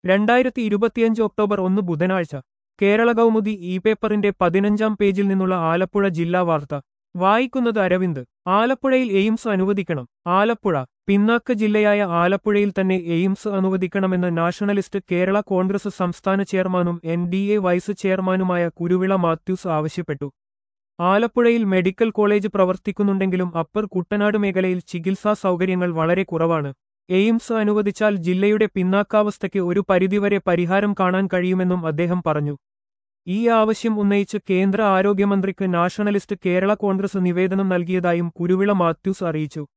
രണ്ടായിരത്തി ഇരുപത്തിയഞ്ച് ഒക്ടോബർ ഒന്ന് ബുധനാഴ്ച കേരള കൗമുദി ഇ പേപ്പറിന്റെ പതിനഞ്ചാം പേജിൽ നിന്നുള്ള ആലപ്പുഴ ജില്ലാ വാർത്ത വായിക്കുന്നത് അരവിന്ദ് ആലപ്പുഴയിൽ എയിംസ് അനുവദിക്കണം ആലപ്പുഴ പിന്നാക്ക ജില്ലയായ ആലപ്പുഴയിൽ തന്നെ എയിംസ് അനുവദിക്കണമെന്ന് നാഷണലിസ്റ്റ് കേരള കോൺഗ്രസ് സംസ്ഥാന ചെയർമാനും എൻ ഡി എ വൈസ് ചെയർമാനുമായ കുരുവിള മാത്യൂസ് ആവശ്യപ്പെട്ടു ആലപ്പുഴയിൽ മെഡിക്കൽ കോളേജ് പ്രവർത്തിക്കുന്നുണ്ടെങ്കിലും അപ്പർ കുട്ടനാട് മേഖലയിൽ ചികിത്സാ സൗകര്യങ്ങൾ വളരെ കുറവാണ് എയിംസ് അനുവദിച്ചാൽ ജില്ലയുടെ പിന്നാക്കാവസ്ഥയ്ക്ക് ഒരു പരിധിവരെ പരിഹാരം കാണാൻ കഴിയുമെന്നും അദ്ദേഹം പറഞ്ഞു ഈ ആവശ്യം ഉന്നയിച്ച് കേന്ദ്ര ആരോഗ്യമന്ത്രിക്ക് നാഷണലിസ്റ്റ് കേരള കോൺഗ്രസ് നിവേദനം നൽകിയതായും കുരുവിള മാത്യൂസ് അറിയിച്ചു